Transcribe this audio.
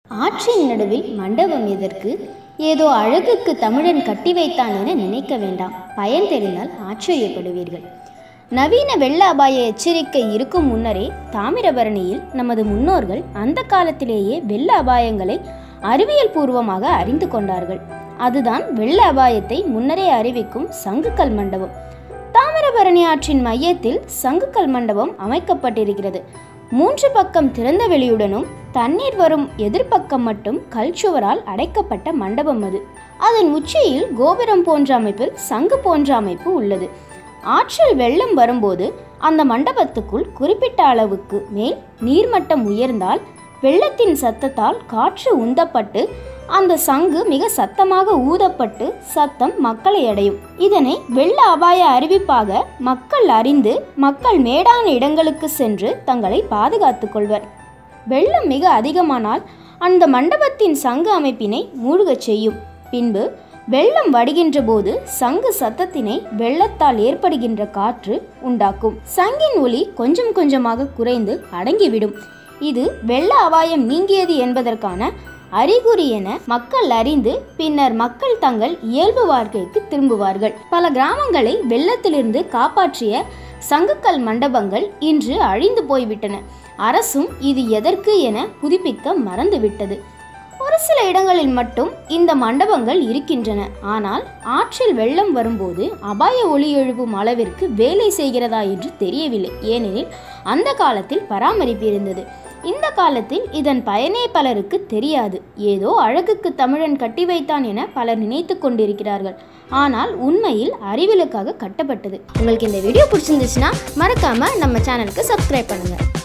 ஆற்றின் நடுவில் மண்டபம் எதற்கு ஏதோ அழகுக்கு தமிழன் கட்டி வைத்தான் என நினைக்க வேண்டாம் பயன் தெரிந்தால் ஆச்சரியப்படுவீர்கள் நவீன வெள்ள அபாய எச்சரிக்கை இருக்கும் முன்னரே தாமிரபரணியில் நமது முன்னோர்கள் அந்த காலத்திலேயே வெள்ள அபாயங்களை அறிவியல் பூர்வமாக அறிந்து கொண்டார்கள் அதுதான் வெள்ள அபாயத்தை முன்னரே அறிவிக்கும் சங்குக்கல் மண்டபம் தாமிரபரணி ஆற்றின் மையத்தில் சங்குக்கல் மண்டபம் அமைக்கப்பட்டிருக்கிறது மூன்று பக்கம் திறந்த வெளியுடனும் தண்ணீர் வரும் எதிர்ப்பக்கம் மட்டும் கல்சுவரால் அடைக்கப்பட்ட மண்டபம் அது அதன் உச்சியில் கோபுரம் போன்ற அமைப்பில் சங்கு போன்ற அமைப்பு உள்ளது ஆற்றில் வெள்ளம் வரும்போது அந்த மண்டபத்துக்குள் குறிப்பிட்ட அளவுக்கு மேல் நீர்மட்டம் உயர்ந்தால் வெள்ளத்தின் சத்தத்தால் காற்று உந்தப்பட்டு அந்த சங்கு மிக சத்தமாக ஊதப்பட்டு சத்தம் மக்களை அடையும் இதனை வெள்ள அபாய அறிவிப்பாக மக்கள் அறிந்து மக்கள் மேடான இடங்களுக்கு சென்று தங்களை பாதுகாத்துக் கொள்வர் வெள்ளம் மிக அதிகமானால் அந்த மண்டபத்தின் சங்கு அமைப்பினை மூழ்கச் செய்யும் பின்பு வெள்ளம் வடிகின்ற போது சங்கு சத்தத்தினை வெள்ளத்தால் ஏற்படுகின்ற காற்று உண்டாக்கும் சங்கின் ஒலி கொஞ்சம் கொஞ்சமாக குறைந்து அடங்கிவிடும் இது வெள்ள அபாயம் நீங்கியது என்பதற்கான அறிகுறி என மக்கள் அறிந்து பின்னர் மக்கள் தங்கள் இயல்பு வாழ்க்கைக்கு திரும்புவார்கள் பல கிராமங்களை வெள்ளத்திலிருந்து காப்பாற்றிய சங்குக்கல் மண்டபங்கள் இன்று அழிந்து போய்விட்டன அரசும் இது எதற்கு என புதுப்பிக்க மறந்துவிட்டது ஒரு சில இடங்களில் மட்டும் இந்த மண்டபங்கள் இருக்கின்றன ஆனால் ஆற்றில் வெள்ளம் வரும்போது அபாய ஒளி எழுப்பும் அளவிற்கு வேலை செய்கிறதா என்று தெரியவில்லை ஏனெனில் அந்த காலத்தில் பராமரிப்பு இருந்தது இந்த காலத்தில் இதன் பயனே பலருக்கு தெரியாது ஏதோ அழகுக்கு தமிழன் கட்டி வைத்தான் என பலர் நினைத்து கொண்டிருக்கிறார்கள் ஆனால் உண்மையில் அறிவியலுக்காக கட்டப்பட்டது உங்களுக்கு இந்த வீடியோ பிடிச்சிருந்துச்சுன்னா மறக்காம நம்ம சேனலுக்கு சப்ஸ்கிரைப் பண்ணுங்க